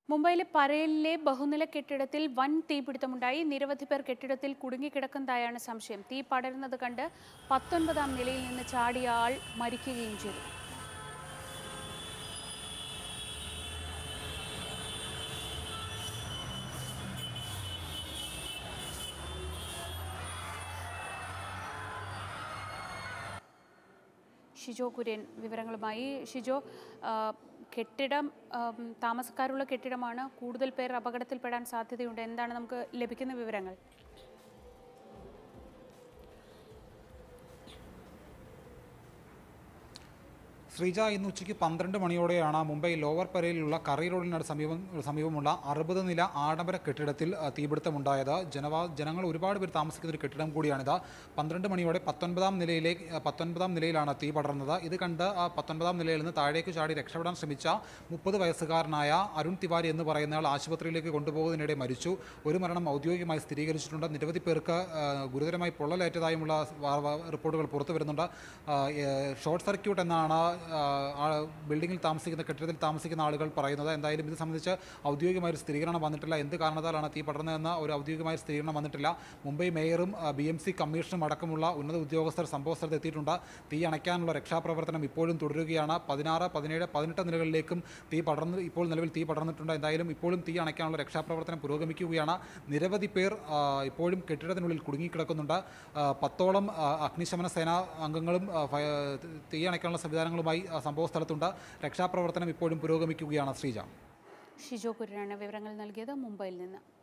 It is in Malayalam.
മുംബൈയിലെ പരേലിലെ ബഹുനില കെട്ടിടത്തിൽ വൻ തീപിടുത്തമുണ്ടായി നിരവധി പേർ കെട്ടിടത്തിൽ കുടുങ്ങിക്കിടക്കുന്നതായാണ് സംശയം തീ പടരുന്നത് കണ്ട് പത്തൊൻപതാം നിലയിൽ നിന്ന് ചാടിയ ആൾ മരിക്കുകയും ചെയ്തു ഷിജോ കുര്യൻ വിവരങ്ങളുമായി ഷിജോ ആ, കെട്ടിടം ആം, താമസക്കാരുള്ള കെട്ടിടമാണ് കൂടുതൽ പേർ അപകടത്തിൽപ്പെടാൻ സാധ്യതയുണ്ട് എന്താണ് നമുക്ക് ലഭിക്കുന്ന വിവരങ്ങൾ ശ്രീജ ഇന്ന് ഉച്ചയ്ക്ക് പന്ത്രണ്ട് മണിയോടെയാണ് മുംബൈ ലോവർ പരയിലുള്ള കറി റോഡിനടുത്ത് സമീപം സമീപമുള്ള അറുപത് നില ആഡംബര കെട്ടിടത്തിൽ ആ, തീപിടുത്തമുണ്ടായത് ജനവാ ജനങ്ങൾ ഒരുപാട് പേർ താമസിക്കുന്ന ഒരു കെട്ടിടം കൂടിയാണിത് പന്ത്രണ്ട് മണിയോടെ പത്തൊൻപതാം നിലയിലെ ആ, പത്തൊൻപതാം നിലയിലാണ് തീ പടർന്നത് ഇത് കണ്ട് ആ പത്തൊൻപതാം നിലയിൽ നിന്ന് താഴേക്ക് ചാടി രക്ഷപ്പെടാൻ ശ്രമിച്ച മുപ്പത് വയസ്സുകാരനായ അരുൺ തിവാരി എന്ന് പറയുന്നയാൾ ആശുപത്രിയിലേക്ക് കൊണ്ടുപോകുന്നതിനിടെ മരിച്ചു ഒരു മരണം ഔദ്യോഗികമായി സ്ഥിരീകരിച്ചിട്ടുണ്ട് നിരവധി പേർക്ക് ആ, ഗുരുതരമായി പൊള്ളലേറ്റതായുമുള്ള വാ- വാ- റിപ്പോർട്ടുകൾ പുറത്തു വരുന്നുണ്ട് ആ, ഏ, ഷോർട്ട് സർക്യൂട്ട് എന്നാണ് ആ, ആ ബിൽഡിങ്ങിൽ താമസിക്കുന്ന കെട്ടിടത്തിൽ താമസിക്കുന്ന ആളുകൾ പറയുന്നത് എന്തായാലും ഇത് സംബന്ധിച്ച് ഔദ്യോഗികമായ ഒരു സ്ഥിരീകരണം വന്നിട്ടില്ല എന്ത് കാരണത്താലാണ് തീ പടർന്നതെന്ന് ഒരു ഔദ്യോഗികമായ സ്ഥിരീകരണം വന്നിട്ടില്ല മുംബൈ മേയറും ബി എം സി കമ്മീഷണറും അടക്കമുള്ള ഉന്നത ഉദ്യോഗസ്ഥർ സംഭവ സ്ഥലത്ത് എത്തിയിട്ടുണ്ട് തീ അണയ്ക്കാനുള്ള രക്ഷാപ്രവർത്തനം ഇപ്പോഴും തുടരുകയാണ് പതിനാറ് പതിനേഴ് പതിനെട്ട് നിലകളിലേക്കും തീ പടർന്ന് ഇപ്പോൾ നിലവിൽ തീ പടർന്നിട്ടുണ്ട് എന്തായാലും ഇപ്പോഴും തീ അണയ്ക്കാനുള്ള രക്ഷാപ്രവർത്തനം പുരോഗമിക്കുകയാണ് നിരവധി പേർ ആ, ഇപ്പോഴും കെട്ടിടത്തിനുള്ളിൽ കുടുങ്ങിക്കിടക്കുന്നുണ്ട് ആ, പത്തോളം ആ, അഗ്നിശമന സേനാ അംഗങ്ങളും ആ, ഫയ- തീ അണയ്ക്കാനുള്ള സംവിധാനങ്ങളുമായി ആ, സംഭവ സ്ഥലത്തുണ്ട് രക്ഷാപ്രവർത്തനം ഇപ്പോഴും പുരോഗമിക്കുകയാണ് ശ്രീജ ഷിജോ കുര്യനാണ് വിവരങ്ങൾ നൽകിയത് മുംബൈയിൽ നിന്ന്